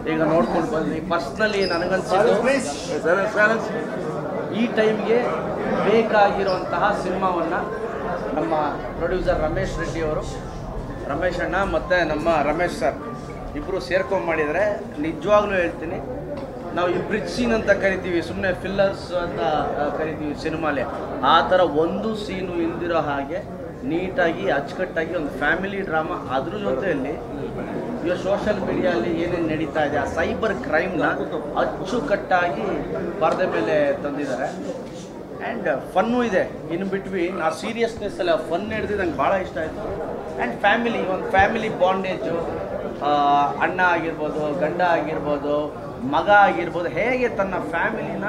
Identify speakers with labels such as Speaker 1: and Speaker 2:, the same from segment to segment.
Speaker 1: ಈಗ ನೋಡ್ಕೊಂಡು ಬಂದ್ವಿ ಪರ್ಸ್ನಲಿ ನನಗನ್ಸಿದ್ದು ಈ ಟೈಮ್ಗೆ ಬೇಕಾಗಿರುವಂತಹ ಸಿನಿಮಾವನ್ನು ನಮ್ಮ ಪ್ರೊಡ್ಯೂಸರ್ ರಮೇಶ್ ರೆಡ್ಡಿ ಅವರು ರಮೇಶ್ ಅಣ್ಣ ಮತ್ತು ನಮ್ಮ ರಮೇಶ್ ಸರ್ ಇಬ್ಬರು ಸೇರ್ಕೊಂಡು ಮಾಡಿದರೆ ನಿಜವಾಗ್ಲೂ ಹೇಳ್ತೀನಿ ನಾವು ಈ ಬ್ರಿಡ್ಜ್ ಸೀನ್ ಅಂತ ಕರಿತೀವಿ ಸುಮ್ಮನೆ ಫಿಲ್ಲರ್ಸ್ ಅಂತ ಆ, ಕರಿತೀವಿ ಸಿನಿಮಾಲೆ ಆ ಥರ ಒಂದು ಸೀನು ಇಲ್ದಿರೋ ಹಾಗೆ ನೀಟಾಗಿ ಅಚ್ಚುಕಟ್ಟಾಗಿ ಒಂದು ಫ್ಯಾಮಿಲಿ ಡ್ರಾಮಾ ಅದ್ರ ಜೊತೆಯಲ್ಲಿ ಈಗ ಸೋಷಿಯಲ್ ಮೀಡಿಯಲ್ಲಿ ಏನೇನು ನಡೀತಾ ಇದೆ ಆ ಸೈಬರ್ ಕ್ರೈಮ್ನ ಅಚ್ಚುಕಟ್ಟಾಗಿ ಪರದೆ ಮೇಲೆ ತಂದಿದ್ದಾರೆ ಆ್ಯಂಡ್ ಫನ್ನು ಇದೆ ಇನ್ ಬಿಟ್ವೀನ್ ಆ ಸೀರಿಯಸ್ನೆಸ್ ಎಲ್ಲ ಫನ್ ಹಿಡಿದು ನಂಗೆ ಭಾಳ ಇಷ್ಟ ಆಯಿತು ಆ್ಯಂಡ್ ಫ್ಯಾಮಿಲಿ ಒಂದು ಫ್ಯಾಮಿಲಿ ಬಾಂಡೇಜು ಅಣ್ಣ ಆಗಿರ್ಬೋದು ಗಂಡ ಆಗಿರ್ಬೋದು ಮಗ ಆಗಿರ್ಬೋದು ಹೇಗೆ ತನ್ನ ಫ್ಯಾಮಿಲಿನ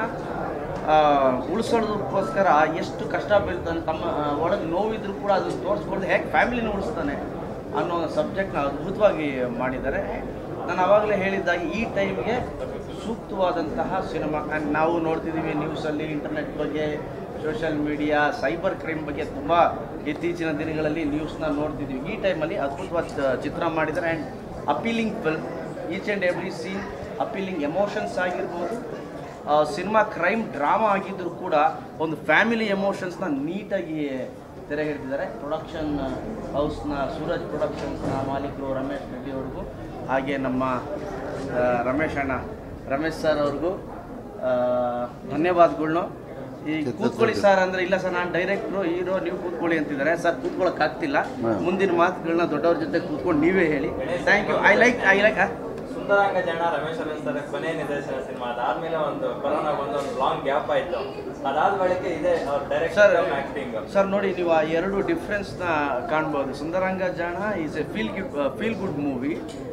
Speaker 1: ಉಳಿಸೋದಕ್ಕೋಸ್ಕರ ಎಷ್ಟು ಕಷ್ಟ ಬೀಳ್ತಾನೆ ತಮ್ಮ ಒಳಗೆ ನೋವಿದ್ರು ಕೂಡ ಅದನ್ನು ತೋರಿಸ್ಕೊಂಡು ಹೇಗೆ ಫ್ಯಾಮಿಲಿನ ಉಳಿಸ್ತಾನೆ ಅನ್ನೋ ಸಬ್ಜೆಕ್ಟ್ನ ಅದ್ಭುತವಾಗಿ ಮಾಡಿದ್ದಾರೆ ನಾನು ಆವಾಗಲೇ ಹೇಳಿದ್ದಾಗೆ ಈ ಟೈಮ್ಗೆ ಸೂಕ್ತವಾದಂತಹ ಸಿನಿಮಾ ಆ್ಯಂಡ್ ನಾವು ನೋಡ್ತಿದ್ದೀವಿ ನ್ಯೂಸಲ್ಲಿ ಇಂಟರ್ನೆಟ್ ಬಗ್ಗೆ ಸೋಷಿಯಲ್ ಮೀಡಿಯಾ ಸೈಬರ್ ಕ್ರೈಮ್ ಬಗ್ಗೆ ತುಂಬ ಇತ್ತೀಚಿನ ದಿನಗಳಲ್ಲಿ ನ್ಯೂಸ್ನ ನೋಡ್ತಿದ್ದೀವಿ ಈ ಟೈಮಲ್ಲಿ ಅದ್ಭುತವಾದ ಚಿತ್ರ ಮಾಡಿದ್ದಾರೆ and appealing film each and every scene appealing emotions ಆಗಿರ್ಬೋದು ಸಿನಿಮಾ ಕ್ರೈಮ್ ಡ್ರಾಮಾ ಆಗಿದ್ದರೂ ಕೂಡ ಒಂದು ಫ್ಯಾಮಿಲಿ ಎಮೋಷನ್ಸ್ನ ನೀಟಾಗಿ ತೆರೆ ಹಿಡಿದಿದ್ದಾರೆ ಪ್ರೊಡಕ್ಷನ್ ಹೌಸ್ನ ಸೂರಜ್ ಪ್ರೊಡಕ್ಷನ್ಸ್ನ ಮಾಲೀಕರು ರಮೇಶ್ ರೆಡ್ಡಿ ಅವ್ರಿಗೂ ಹಾಗೆ ನಮ್ಮ ಆ, ರಮೇಶ್ ಅಣ್ಣ ರಮೇಶ್ ಸರ್ ಅವ್ರಿಗೂ ಆ, ಧನ್ಯವಾದಗಳ್ನು ಈ ಕೂತ್ಕೊಳ್ಳಿ ಸರ್ ಅಂದ್ರೆ ಇಲ್ಲ ಸರ್ ನಾನು ಡೈರೆಕ್ಟ್ರು ಹೀರೋ ನೀವು ಕೂತ್ಕೊಳ್ಳಿ ಅಂತಿದ್ದಾರೆ ಸರ್ ಕೂತ್ಕೊಳ್ಳೋಕೆ ಆಗ್ತಿಲ್ಲ ಮುಂದಿನ ಮಾತುಗಳನ್ನ ದೊಡ್ಡವ್ರ ಜೊತೆ ಕೂತ್ಕೊಂಡು ನೀವೇ ಹೇಳಿ thank you I like I like
Speaker 2: Sundaranga Jana Ramesh Arvind sir ಕೊನೆ ನಿರ್ದೇಶನ ಸಿನಿಮಾ ಅದಾದ್ಮೇಲೆ ಒಂದು ಕೊರೋನಾ ಬಂದು ಒಂದು ಲಾಂಗ್ ಗ್ಯಾಪ್ ಆಯ್ತು ಅದಾದ ಬಳಿಕ ಇದೆ ಅವ್ರ
Speaker 1: ಸರ್
Speaker 2: ಡೈರೆಕ್ಷನ್ ಆಕ್ಟಿಂಗ್
Speaker 1: ಸರ್ ನೋಡಿ ನೀವು ಆ ಎರಡು ಡಿಫ್ರೆನ್ಸ್ನ ಕಾಣ್ಬೋದು Sundaranga Jaana is a feel feel good movie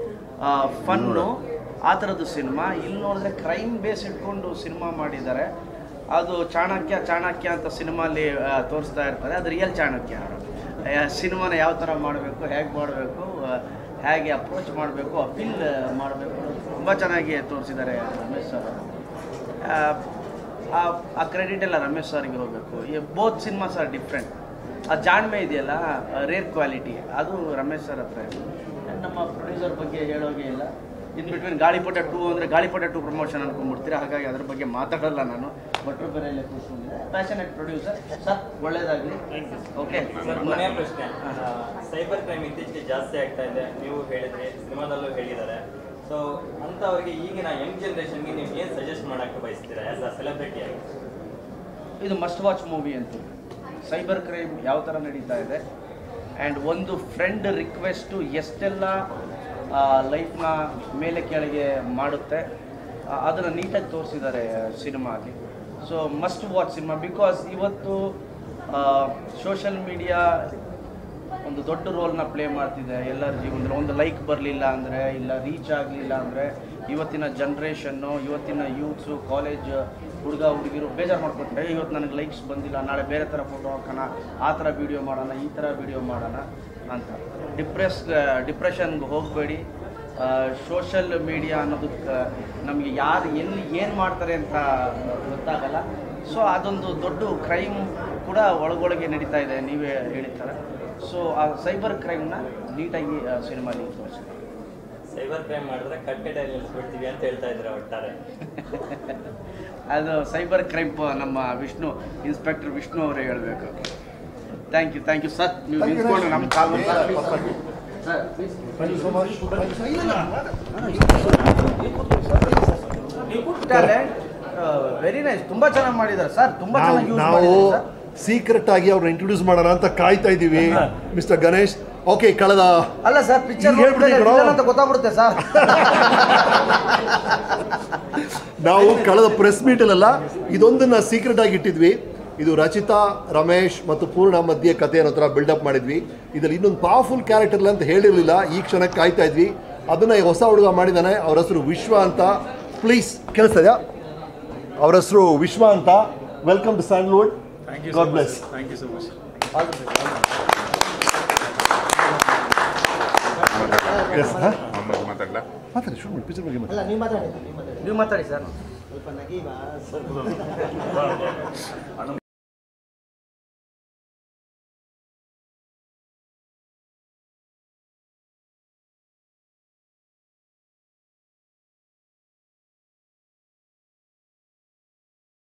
Speaker 1: fun ಆ ಥರದ್ದು ಸಿನಿಮಾ ಇಲ್ಲಿ ನೋಡಿದ್ರೆ ಕ್ರೈಮ್ ಬೇಸ್ ಇಟ್ಕೊಂಡು ಸಿನಿಮಾ ಮಾಡಿದ್ದಾರೆ ಅದು ಚಾಣಕ್ಯ ಚಾಣಕ್ಯ ಅಂತ ಸಿನಿಮಾಲಿ ತೋರಿಸ್ತಾ ಇರ್ತಾರೆ ಅದು ರಿಯಲ್ ಚಾಣಕ್ಯ ಸಿನಿಮಾನ ಯಾವ ಥರ ಮಾಡಬೇಕು ಹೇಗೆ ಮಾಡಬೇಕು ಹೇಗೆ ಅಪ್ರೋಚ್ ಮಾಡಬೇಕು ಅಪೀಲ್ ಮಾಡಬೇಕು ತುಂಬ ಚೆನ್ನಾಗಿ ತೋರಿಸಿದ್ದಾರೆ ರಮೇಶ್ ಸರ್ ಅವರು. ಆ, ಆ- ಆ ಕ್ರೆಡಿಟ್ ಎಲ್ಲ ರಮೇಶ್ ಸರ್ಗೆ ಹೋಗಬೇಕು ಈ ಬೋತ್ ಸಿನಿಮಾಸ್ ಆರ್ ಡಿಫ್ರೆಂಟ್ ಆ ಜಾಣ್ಮೆ ಇದೆಯಲ್ಲ ರೇರ್ ಕ್ವಾಲಿಟಿ ಅದು ರಮೇಶ್ ಸರ್ ಹತ್ರ ಇದೆ And ನಮ್ಮ ಪ್ರೊಡ್ಯೂಸರ್ ಬಗ್ಗೆ ಹೇಳೋಗೆ ಇಲ್ಲ ಇನ್ ಬಿಟ್ವೀನ್ ಗಾಳಿಪಟ ಟೂ ಅಂದರೆ ಗಾಳಿಪಟ ಟೂ ಪ್ರಮೋಷನ್ ಅನ್ಕೊಂಡ್ಬಿಡ್ತೀರಾ ಹಾಗಾಗಿ ಅದ್ರ ಬಗ್ಗೆ ಮಾತಾಡಲ್ಲ ನಾನು ಭಟ್ರು ಬೇರೆ ಕೂತ್ಕೊಂಡಿದ್ದೆ ಪ್ಯಾಷನೆಟ್ ಪ್ರೊಡ್ಯೂಸರ್ ಸರ್ ಒಳ್ಳೇದಾಗಲಿ ಓಕೆ
Speaker 2: ಸರ್ ಕೊನೆಯ ಪ್ರಶ್ನೆ ಸೈಬರ್ ಕ್ರೈಮ್ ಇತ್ತೀಚೆಗೆ ಜಾಸ್ತಿ ಆಗ್ತಾ ಇದೆ ನೀವು ಹೇಳಿದ್ರಿ ಸಿನಿಮಾದಲ್ಲೂ ಹೇಳಿದ್ದಾರೆ ಸೊ ಅಂಥವ್ರಿಗೆ ಈಗಿನ ಯಂಗ್ ಜನ್ರೇಷನ್ಗೆ ನೀವು ಏನು ಸಜೆಸ್ಟ್ ಮಾಡಕ್ಕೆ ಬಯಸ್ತೀರಾ ಆಸ್ ಅ ಸೆಲೆಬ್ರಿಟಿ ಆಗಿ
Speaker 1: ಇದು ಮಸ್ಟ್ ವಾಚ್ ಮೂವಿ ಅಂತ ಸೈಬರ್ ಕ್ರೈಮ್ ಯಾವ ಥರ ನಡೀತಾ ಇದೆ ಆ್ಯಂಡ್ ಒಂದು ಫ್ರೆಂಡ್ ರಿಕ್ವೆಸ್ಟು ಎಷ್ಟೆಲ್ಲ ಲೈಫ್ನ ಮೇಲೆ ಕೆಳಗೆ ಮಾಡುತ್ತೆ ಅದನ್ನು ನೀಟಾಗಿ ತೋರಿಸಿದ್ದಾರೆ ಸಿನಿಮಾಲಿ so must watch cinema because ಇವತ್ತು ಸೋಷಲ್ ಮೀಡಿಯಾ ಒಂದು ದೊಡ್ಡ ರೋಲ್ನ ಪ್ಲೇ ಮಾಡ್ತಿದೆ ಎಲ್ಲರ ಜೀವನದಲ್ಲಿ ಒಂದು ಲೈಕ್ ಬರಲಿಲ್ಲ ಅಂದರೆ ಇಲ್ಲ ರೀಚ್ ಆಗಲಿಲ್ಲ ಅಂದರೆ ಇವತ್ತಿನ ಜನ್ರೇಷನ್ನು ಇವತ್ತಿನ ಯೂತ್ಸು ಕಾಲೇಜ್ ಹುಡುಗ ಹುಡುಗಿರು ಬೇಜಾರು ಮಾಡ್ಕೊತಾರೆ "ಏ, ಇವತ್ತು ನನಗೆ ಲೈಕ್ಸ್ ಬಂದಿಲ್ಲ ನಾಳೆ ಬೇರೆ ಥರ ಫೋಟೋ ಹಾಕೋಣ ಆ ಥರ ವೀಡಿಯೋ ಮಾಡೋಣ ಈ ಥರ ವೀಡಿಯೋ ಮಾಡೋಣ ಅಂತ ಡಿಪ್ರೆಸ್ ಡಿಪ್ರೆಷನ್ಗೆ ಹೋಗಬೇಡಿ ಸೋಷಲ್ ಮೀಡಿಯಾ ಅನ್ನೋದಕ್ಕೆ ನಮಗೆ ಯಾರು ಎಲ್ಲಿ ಏನು ಮಾಡ್ತಾರೆ ಅಂತ ಗೊತ್ತಾಗಲ್ಲ ಸೊ ಅದೊಂದು ದೊಡ್ಡ ಕ್ರೈಮ್ ಕೂಡ ಒಳಗೊಳಗೆ ನಡೀತಾ ಇದೆ ನೀವೇ ಹೇಳಿರ್ತಾರೆ ಸೊ ಆ ಸೈಬರ್ ಕ್ರೈಮ್ನ ನೀಟಾಗಿ ಸಿನಿಮಾಲಿ ತೋರಿಸಿದೆ
Speaker 2: ಸೈಬರ್ ಕ್ರೈಮ್ ಮಾಡಿದ್ರೆ ಕಟ್ಕಟಲ್ಲಿ ನಿಲ್ಲಿಸ್ಬಿಡ್ತೀವಿ ಅಂತ ಹೇಳ್ತಾ ಇದ್ರೆ ಒಟ್ಟಾರೆ
Speaker 1: ಅದು ಸೈಬರ್ ಕ್ರೈಮ್ ನಮ್ಮ ವಿಷ್ಣು ಇನ್ಸ್ಪೆಕ್ಟರ್ ವಿಷ್ಣು ಅವರೇ ಹೇಳಬೇಕು thank you thank you sir ನೀವು ನಿಂತ್ಕೊಂಡು ನಮ್ಮ call sir talent very nice ತುಂಬಾ ಚೆನ್ನಾಗಿ ಮಾಡಿದ್ದಾರೆ ಸರ್ ತುಂಬಾ
Speaker 3: ನಾವು
Speaker 1: ಚೆನ್ನಾಗಿ ಯೂಸ್
Speaker 3: ನಾವು
Speaker 1: ಮಾಡಿದ್ದಾರೆ ಸರ್
Speaker 3: ಸೀಕ್ರೆಟ್ ಆಗಿ ಅವ್ರನ್ನ ಇಂಟ್ರೊಡ್ಯೂಸ್ ಮಾಡೋಣ ಅಂತ ಕಾಯ್ತಾ ಇದ್ದೀವಿ ಮಿಸ್ಟರ್ ಗಣೇಶ್ ಓಕೆ ಕಳೆದ
Speaker 1: ಅಲ್ಲ ಸರ್ ಪಿಕ್ಚರ್
Speaker 3: ಈಗ ಹೇಳ್ಬಿಡಿ ಗುರು.
Speaker 1: ಅಂತ ಗೊತ್ತಾಗ್ಬಿಡುತ್ತೆ ಸರ್
Speaker 3: ನಾವು ಕಳೆದ ಪ್ರೆಸ್ ಮೀಟಲ್ಲೆಲ್ಲ ಇದೊಂದನ್ನ ಸೀಕ್ರೆಟ್ ಆಗಿ ಇಟ್ಟಿದ್ವಿ ಇದು ರಚಿತಾ ರಮೇಶ್ ಮತ್ತು ಪೂರ್ಣ ಮಧ್ಯೆ ಕಥೆಯನ್ನು ಹತ್ರ ಬಿಲ್ಡಪ್ ಮಾಡಿದ್ವಿ ಇದರಲ್ಲಿ ಇನ್ನೊಂದು ಪವರ್ಫುಲ್ ಕ್ಯಾರೆಕ್ಟರ್ ಅಂತ ಹೇಳಿರಲಿಲ್ಲ ಈ ಕ್ಷಣಕ್ಕೆ ಕಾಯ್ತಾ ಇದ್ವಿ ಅದನ್ನ ಈ ಹೊಸ ಹುಡುಗ ಮಾಡಿದ್ದಾನೆ ಅವ್ರ ಹೆಸರು ವಿಶ್ವ ಅಂತ ಪ್ಲೀಸ್ ಕೇಳಿಸ್ತಾ ಇದೆಯಾ ಅವ್ರ ಹೆಸರು ವಿಶ್ವ ಅಂತ welcome to Sandalwood God bless
Speaker 4: thank you so much
Speaker 3: yes
Speaker 4: ಮಾತಾಡಲ್ಲ
Speaker 3: ಮಾತಾಡಿ ಶುರು ಮಾಡಿ ಪಿಕ್ಚರ್ ಬಗ್ಗೆ ಮಾತಾಡಿ
Speaker 5: ಅಲ್ಲ ನೀವು ಮಾತಾಡಿ ನೀವು ಮಾತಾಡಿ
Speaker 1: ನೀವು ಮಾತಾಡಿ ಸರ್
Speaker 5: ಸ್ವಲ್ಪ ನಗಿ ಬಾ